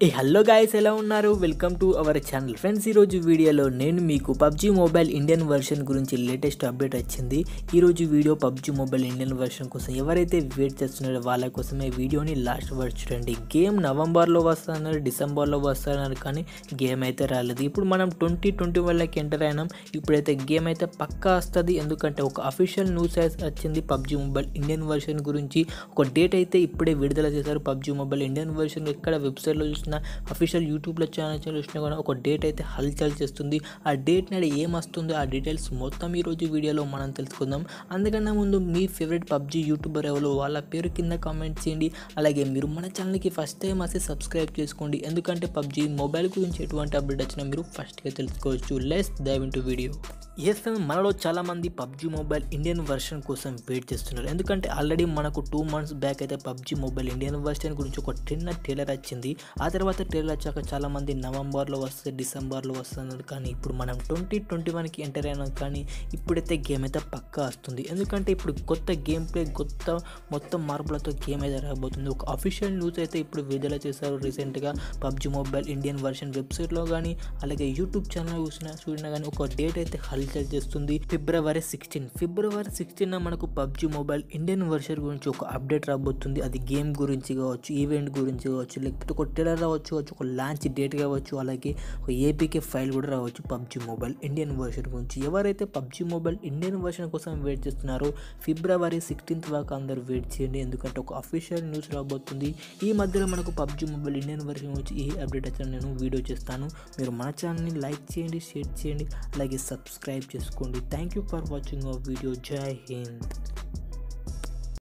ఏ hello guys ఎలా ఉన్నారు welcome to our channel friends ఈరోజు వీడియోలో నేను మీకు పబ్జీ మొబైల్ ఇండియన్ వర్షన్ గురించి లేటెస్ట్ అప్డేట్ వచ్చింది ఈరోజు video PUBG mobile Indian version కోసం ఎవరైతే వెయిట్ చేస్తున్నారో వాళ్ళ కోసమే వీడియోని లాస్ట్ వరకు చూడండి గేమ్ నవంబర్లో వస్తున్నారు డిసెంబర్లో వస్తున్నారు కానీ గేమ్ అయితే రాలేదు ఇప్పుడు మనం ట్వంటీ ట్వంటీ వన్లోకి ఎంటర్ అయినాం ఇప్పుడైతే గేమ్ అయితే పక్కా వస్తుంది ఎందుకంటే ఒక అఫీషియల్ న్యూస్ వచ్చింది పబ్జీ మొబైల్ ఇండియన్ వర్షన్ గురించి ఒక డేట్ అయితే ఇప్పుడే విడుదల చేశారు పబ్జీ మొబైల్ ఇండియన్ వర్షన్ ఎక్కడ వెబ్సైట్లో చూసినా అఫీషియల్ యూట్యూబ్లో ఛానల్ చూసినా కూడా ఒక డేట్ అయితే హల్చల్ చేస్తుంది ఆ డేట్ నాడు ఏం వస్తుందో ఆ డీటెయిల్స్ మొత్తం ఈరోజు వీడియోలో మనం తెలుసుకుందాం అందుకన్నా ముందు మీ ఫేవరెట్ పబ్జీ యూట్యూబర్ ఎవరో వాళ్ళ పేరు కింద కామెంట్ చేయండి అలాగే మీరు మన ఛానల్కి ఫస్ట్ టైం వస్తే సబ్స్క్రైబ్ చేసుకోండి ఎందుకంటే పబ్జీ మొబైల్ గురించి ఎటువంటి అప్డేట్ వచ్చినా మీరు ఫస్ట్గా తెలుసుకోవచ్చు let's dive into video ఎస్ మనలో చాలామంది పబ్జీ మొబైల్ ఇండియన్ వర్షన్ కోసం వెయిట్ చేస్తున్నారు ఎందుకంటే ఆల్రెడీ మనకు టూ మంత్స్ బ్యాక్ అయితే పబ్జీ మొబైల్ ఇండియన్ వర్షన్ గురించి ఒక చిన్న ట్రైలర్ వచ్చింది ఆ తర్వాత ట్రైలర్ వచ్చాక చాలామంది నవంబర్లో వస్తే డిసెంబర్లో వస్తున్నారు కానీ ఇప్పుడు మనం ట్వంటీ ట్వంటీ వన్కి ఎంటర్ అయినాం కానీ ఇప్పుడైతే గేమ్ అయితే పక్కా వస్తుంది ఎందుకంటే ఇప్పుడు కొత్త గేమ్ ప్లే కొత్త మొత్తం మార్పులతో గేమ్ అయితే రాబోతుంది ఒక అఫీషియల్ న్యూస్ అయితే ఇప్పుడు విడుదల చేశారు రీసెంట్గా పబ్జీ మొబైల్ ఇండియన్ వర్షన్ వెబ్సైట్లో కానీ అలాగే యూట్యూబ్ ఛానల్ చూసినా చూసినా కానీ ఒక డేట్ అయితే హల్చల్ చేస్తుంది ఫిబ్రవరి సిక్స్టీన్ ఫిబ్రవరి సిక్స్టీన్ మనకు పబ్జీ మొబైల్ ఇండియన్ వర్షన్ గురించి ఒక అప్డేట్ రాబోతుంది అది గేమ్ గురించి కావచ్చు ఈవెంట్ గురించి కావచ్చు లేకపోతే ఒక ట్రైలర్ రావచ్చు కావచ్చు ఒక లాంచ్ డేట్ కావచ్చు అలాగే ఒక ఏపీకే ఫైల్ కూడా రావచ్చు పబ్జీ మొబైల్ ఇండియన్ వర్షన్ గురించి ఎవరైతే పబ్జీ మొబైల్ ఇండియన్ వర్షన్ కోసం వెయిట్ చేస్తున్నారో ఫిబ్రవరి సిక్స్టీన్త్ వరకు అందరూ వెయిట్ చేయండి ఎందుకంటే ఒక అఫీషియల్ న్యూస్ రాబోతుంది ఈ మధ్యలో మనకు పబ్జీ మొబైల్ ఇండియన్ వర్షన్ గురించి ఈ అప్డేట్ వచ్చిన నేను వీడియో చేస్తాను మీరు మన ఛానల్ని లైక్ చేయండి షేర్ చేయండి అలాగే సబ్స్క్రైబ్ చేసుకోండి thank you for watching our video జై హింద్